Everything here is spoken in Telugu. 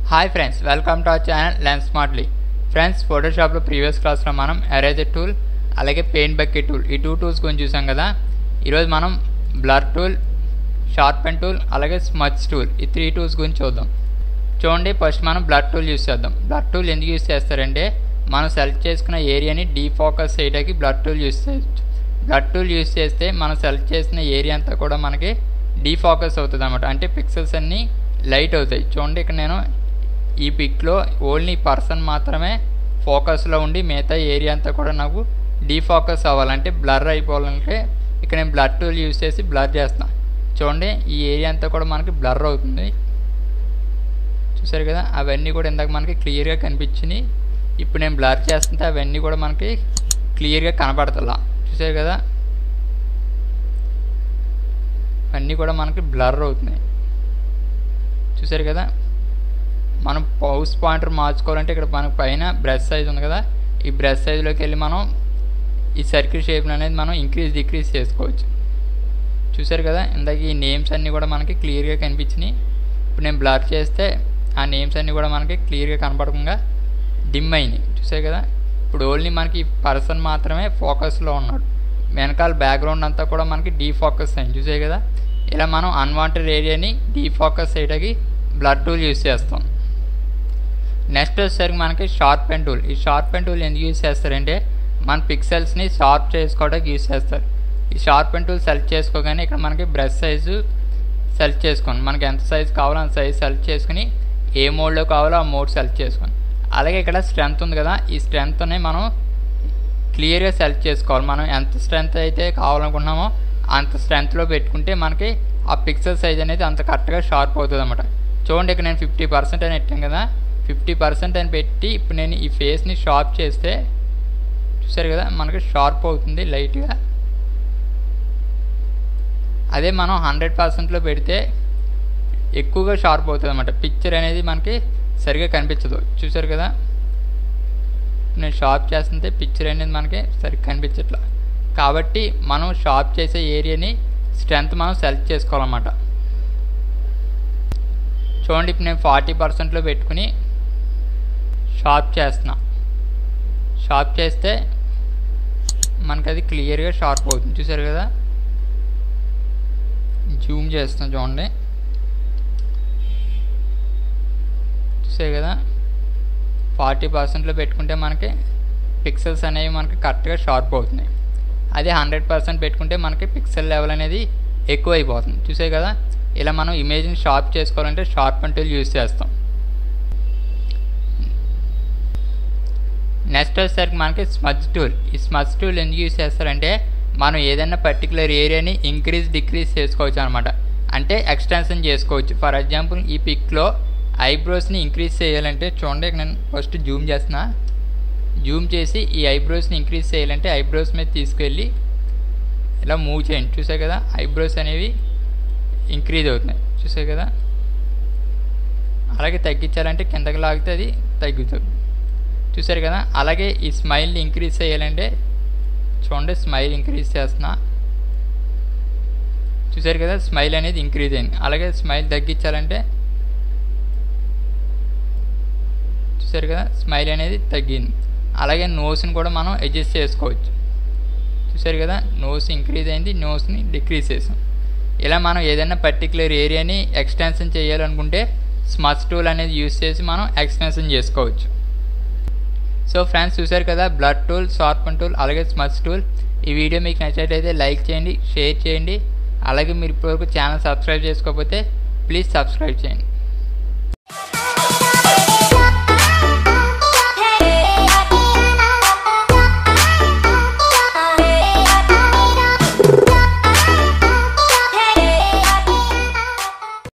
hi friends welcome to our channel Lens Smartly friends ఫోటోషాప్లో ప్రీవియస్ క్లాస్లో మనం ఎరేజర్ టూల్ అలాగే పెయింట్ బకెట్ టూల్ ఈ టూ టూల్స్ గురించి చూసాం కదా ఈరోజు మనం బ్లర్ టూల్ షార్పెన్ టూల్ అలాగే స్మచ్ టూల్ ఈ త్రీ టూల్స్ గురించి చూద్దాం చూడండి ఫస్ట్ మనం బ్లర్ టూల్ యూస్ చేద్దాం బ్లర్ టూల్ ఎందుకు యూస్ చేస్తారంటే మనం సెలెక్ట్ చేసుకున్న ఏరియాని డీఫోకస్ చేయడానికి బ్లర్ టూల్ యూస్ చేయొచ్చు బ్లర్ టూల్ యూస్ చేస్తే మనం సెలెక్ట్ చేసిన ఏరియా అంతా కూడా మనకి డీఫోకస్ అవుతుంది అనమాట అంటే పిక్సెల్స్ అన్నీ లైట్ అవుతాయి చూడండి ఇక్కడ నేను ఈ పిక్లో ఓన్లీ పర్సన్ మాత్రమే ఫోకస్లో ఉండి మిగతా ఏరియా అంతా కూడా నాకు డీఫోకస్ అవ్వాలంటే బ్లర్ అయిపోవాలంటే ఇక్కడ నేను బ్లర్ టూల్ యూస్ చేసి బ్లర్ చేస్తాను చూడండి ఈ ఏరియా అంతా కూడా మనకి బ్లర్ అవుతుంది చూసారు కదా అవన్నీ కూడా ఇందాక మనకి క్లియర్గా కనిపించినాయి ఇప్పుడు నేను బ్లర్ చేస్తుంటే అవన్నీ కూడా మనకి క్లియర్గా కనపడతలా చూసారు కదా అన్నీ కూడా మనకి బ్లర్ అవుతున్నాయి చూసారు కదా మనం పౌస్ పాయింటర్ మార్చుకోవాలంటే ఇక్కడ మనకు పైన బ్రష్ సైజ్ ఉంది కదా ఈ బ్రష్ సైజులోకి వెళ్ళి మనం ఈ సర్కిల్ షేప్లు అనేది మనం ఇంక్రీజ్ డిక్రీజ్ చేసుకోవచ్చు చూసారు కదా ఇందాక ఈ నేమ్స్ అన్నీ కూడా మనకి క్లియర్గా కనిపించినాయి ఇప్పుడు నేను బ్లర్ చేస్తే ఆ నేమ్స్ అన్నీ కూడా మనకి క్లియర్గా కనపడకుండా డిమ్ అయినాయి చూసారు కదా ఇప్పుడు ఓన్లీ మనకి పర్సన్ మాత్రమే ఫోకస్లో ఉన్నాడు వెనకాల బ్యాక్గ్రౌండ్ అంతా కూడా మనకి డీఫోకస్ అయింది చూసారు కదా ఇలా మనం అన్వాంటెడ్ ఏరియాని డీఫోకస్ చేయడానికి బ్లడ్ టూల్ యూస్ చేస్తాం నెక్స్ట్ వచ్చేసరికి మనకి షార్ప్ పెన్ టూల్ ఈ షార్ప్ పెన్ టూల్ ఎందుకు యూస్ చేస్తారంటే మన పిక్సెల్స్ని షార్ప్ చేసుకోవడానికి యూస్ చేస్తారు ఈ షార్ప్ పెన్ టూల్ సెలెక్ట్ చేసుకోగానే ఇక్కడ మనకి బ్రష్ సైజు సెలెక్ట్ చేసుకోండి మనకి ఎంత సైజ్ కావాలో అంత సైజ్ సెలెక్ట్ చేసుకుని ఏ మోడ్లో కావాలో ఆ మోడ్ సెలెక్ట్ చేసుకోండి అలాగే ఇక్కడ స్ట్రెంత్ ఉంది కదా ఈ స్ట్రెంత్ని మనం క్లియర్గా సెలెక్ట్ చేసుకోవాలి మనం ఎంత స్ట్రెంత్ అయితే కావాలనుకుంటున్నామో అంత స్ట్రెంత్లో పెట్టుకుంటే మనకి ఆ పిక్సెల్ సైజ్ అనేది అంత కరెక్ట్గా షార్ప్ అవుతుంది అనమాట చూడండి ఇక్కడ నేను ఫిఫ్టీ పర్సెంట్ అని పెట్టాను కదా ఫిఫ్టీ పర్సెంట్ అని పెట్టి ఇప్పుడు నేను ఈ ఫేస్ని షార్ప్ చేస్తే చూసారు కదా మనకి షార్ప్ అవుతుంది లైట్గా అదే మనం హండ్రెడ్ పర్సెంట్లో పెడితే ఎక్కువగా షార్ప్ అవుతుంది అనమాట పిక్చర్ అనేది మనకి సరిగా కనిపించదు చూసారు కదా నేను షార్ప్ చేస్తుంటే పిక్చర్ అనేది మనకి సరిగ్గా కనిపించట్లా కాబట్టి మనం షార్ప్ చేసే ఏరియాని స్ట్రెంత్ మనం సెలెక్ట్ చేసుకోవాలన్నమాట చూడండి ఇప్పుడు నేను ఫార్టీ పర్సెంట్లో పెట్టుకుని షార్ప్ చేస్తున్నా షార్ప్ చేస్తే మనకి అది క్లియర్గా షార్ప్ అవుతుంది చూసారు కదా జూమ్ చేస్తున్నాం చూడండి చూసారు కదా ఫార్టీ పర్సెంట్లో పెట్టుకుంటే మనకి పిక్సెల్స్ అనేవి మనకి కరెక్ట్గా షార్ప్ అవుతున్నాయి అదే హండ్రెడ్ పర్సెంట్ పెట్టుకుంటే మనకి పిక్సెల్ లెవెల్ అనేది ఎక్కువ అయిపోతుంది చూసే కదా ఇలా మనం ఇమేజ్ని షార్ప్ చేసుకోవాలంటే షార్ప్ అండ్ టూల్ యూస్ చేస్తాం నెక్స్ట్ వచ్చేసరికి మనకి స్మచ్ టూల్ ఈ స్మచ్ టూల్ ఎందుకు యూస్ చేస్తారంటే మనం ఏదైనా పర్టికులర్ ఏరియాని ఇంక్రీజ్ డిక్రీజ్ చేసుకోవచ్చు అనమాట అంటే ఎక్స్టెన్షన్ చేసుకోవచ్చు ఫర్ ఎగ్జాంపుల్ ఈ పిక్లో ఐబ్రోస్ని ఇంక్రీజ్ చేయాలంటే చూడండి నేను ఫస్ట్ జూమ్ చేస్తున్నా జూమ్ చేసి ఈ ఐబ్రోస్ని ఇంక్రీజ్ చేయాలంటే ఐబ్రోస్ మీద తీసుకెళ్ళి ఇలా మూవ్ చేయండి చూసే కదా ఐబ్రోస్ అనేవి ఇంక్రీజ్ అవుతున్నాయి చూసే కదా అలాగే తగ్గించాలంటే కిందకి లాగితే అది తగ్గుతుంది చూసారు కదా అలాగే ఈ స్మైల్ని ఇంక్రీజ్ చేయాలంటే చూడండి స్మైల్ ఇంక్రీజ్ చేస్తున్నా చూసారు కదా స్మైల్ అనేది ఇంక్రీజ్ అయింది అలాగే స్మైల్ తగ్గించాలంటే చూసారు కదా స్మైల్ అనేది తగ్గింది అలాగే నోస్ని కూడా మనం అడ్జస్ట్ చేసుకోవచ్చు చూసారు కదా నోస్ ఇంక్రీజ్ అయింది నోస్ని డిక్రీజ్ చేసాం ఇలా మనం ఏదైనా పర్టికులర్ ఏరియాని ఎక్స్టెన్షన్ చేయాలనుకుంటే స్మచ్ టూల్ అనేది యూస్ చేసి మనం ఎక్స్టెన్షన్ చేసుకోవచ్చు సో ఫ్రెండ్స్ చూసారు కదా బ్లడ్ టూల్ షార్పన్ టూల్ అలాగే స్మచ్ టూల్ ఈ వీడియో మీకు నచ్చినట్లయితే లైక్ చేయండి షేర్ చేయండి అలాగే మీరు ఇప్పటివరకు ఛానల్ సబ్స్క్రైబ్ చేసుకోకపోతే ప్లీజ్ సబ్స్క్రైబ్ చేయండి